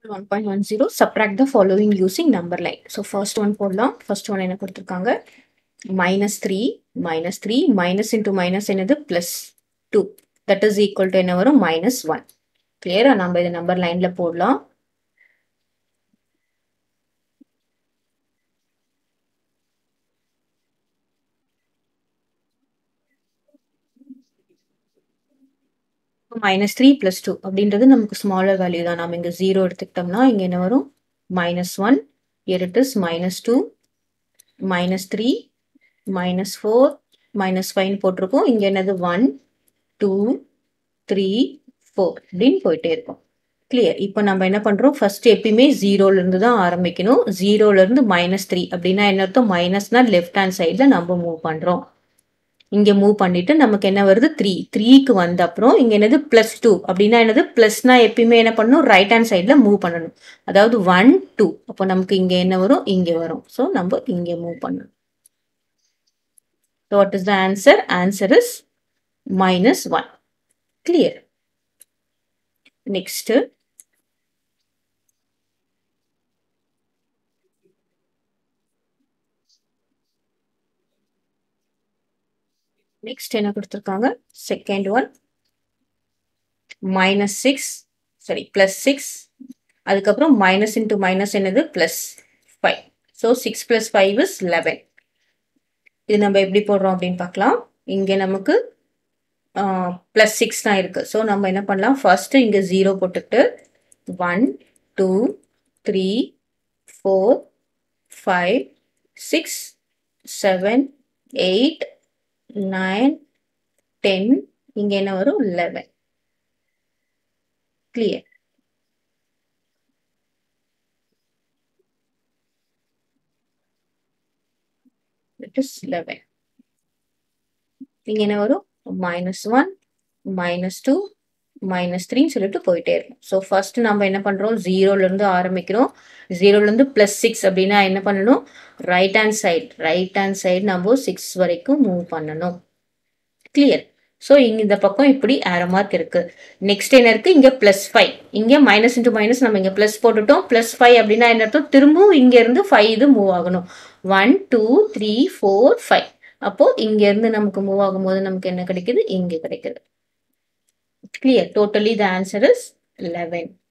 1.10 subtract the following using number line. So first one போடலாம் first one என்ன கொடுத்திருக்காங்க minus 3 minus 3 minus into minus என்னது plus 2 that is equal to என்ன வரும் minus 1 clear நம்ம இது number lineல போடலாம் மைனஸ் த்ரீ ப்ளஸ் டூ அப்படின்றது நமக்கு ஸ்மாலர் வேல்யூ தான் நம்ம இங்கே ஜீரோ எடுத்துக்கிட்டோம்னா இங்கே என்ன வரும் minus one year it is minus two minus three minus four minus ஃபைவ்னு போட்டிருக்கோம் இங்கே என்னது ஒன் டூ த்ரீ ஃபோர் அப்படின்னு போயிட்டே இருக்கும் கிளியர் இப்போ நம்ம என்ன பண்ணுறோம் ஃபர்ஸ்ட் எப்பயுமே ஜீரோலேருந்து தான் ஆரம்பிக்கணும் ஜீரோலேருந்து மைனஸ் த்ரீ அப்படின்னா என்ன அர்த்தம் மைனஸ்னால் லெஃப்ட் ஹேண்ட் சைடில் நம்ம மூவ் பண்ணுறோம் இங்கே மூவ் பண்ணிட்டு நமக்கு என்ன வருது த்ரீ த்ரீக்கு வந்த அப்புறம் இங்கே என்னது ப்ளஸ் டூ அப்படின்னா என்னது ப்ளஸ்னா எப்பயுமே என்ன பண்ணணும் ரைட் ஹேண்ட் சைடில் மூவ் பண்ணணும் அதாவது ஒன் டூ அப்போ நமக்கு இங்கே என்ன வரும் இங்கே வரும் ஸோ நம்ம இங்கே மூவ் பண்ணணும் so what is the answer answer is minus one clear next next என்ன கொடுத்துருக்காங்க second one minus six sorry plus six அதுக்கப்புறம் மைனஸ் இன்ட்டு மைனஸ் என்னது plus five so six plus five is eleven இது நம்ம எப்படி போடுறோம் அப்படின்னு பார்க்கலாம் இங்கே நமக்கு ப்ளஸ் சிக்ஸ் தான் இருக்குது ஸோ நம்ம என்ன பண்ணலாம் ஃபர்ஸ்ட்டு இங்கே ஜீரோ போட்டுக்கிட்டு one two three four five six seven eight nine ten இங்கே என்ன வரும் eleven clear it is eleven இங்கே என்ன வரும் minus one minus two minus த்ரீன்னு சொல்லிட்டு போயிட்டே இருக்கும் ஸோ ஃபர்ஸ்ட் நம்ம என்ன பண்ணுறோம் ஜீரோலேருந்து ஆரம்பிக்கிறோம் ஜீரோலேருந்து ப்ளஸ் சிக்ஸ் அப்படின்னா என்ன பண்ணணும் right hand side right hand side நம்ம சிக்ஸ் வரைக்கும் மூவ் பண்ணணும் கிளியர் ஸோ இங்கே இந்த பக்கம் இப்படி ஆரோ மார்க் இருக்கு நெக்ஸ்ட் என்ன இருக்கு இங்கே ப்ளஸ் ஃபைவ் இங்கே மைனஸ் இன்ட்டு மைனஸ் நம்ம இங்கே ப்ளஸ் போட்டுட்டோம் ப்ளஸ் ஃபைவ் அப்படின்னா என்ன அர்த்தம் திரும்பவும் இங்கேருந்து ஃபைவ் இது மூவ் ஆகணும் one two three four five அப்போ இங்கேருந்து நமக்கு மூவ் ஆகும்போது நமக்கு என்ன கிடைக்குது இங்கே கிடைக்குது clear totally the answer is 11